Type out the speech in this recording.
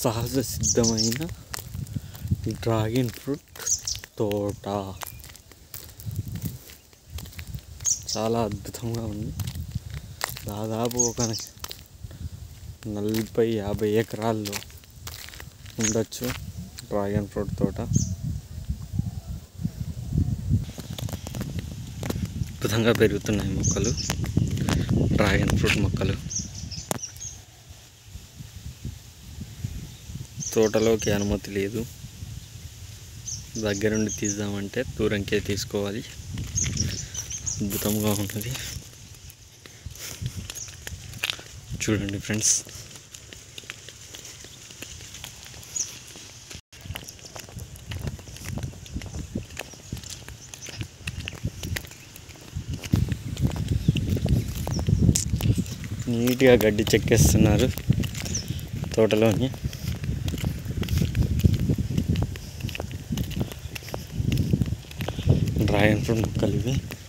సహజ సిద్ధమైన dragon fruit తోట చాలా అద్భుతంగా ఉంది దాదాపు ఒక నలభై యాభై ఎకరాల్లో ఉండొచ్చు డ్రాగన్ ఫ్రూట్ తోట అద్భుతంగా పెరుగుతున్నాయి మొక్కలు డ్రాగన్ ఫ్రూట్ మొక్కలు తోటలోకి అనుమతి లేదు దగ్గరుండి తీద్దామంటే దూరంకే తీసుకోవాలి అద్భుతంగా ఉన్నది చూడండి ఫ్రెండ్స్ నీట్గా గడ్డి చెక్కేస్తున్నారు తోటలోని డ్రాగన్ ఫ్రూట్ మొక్కలు ఇవి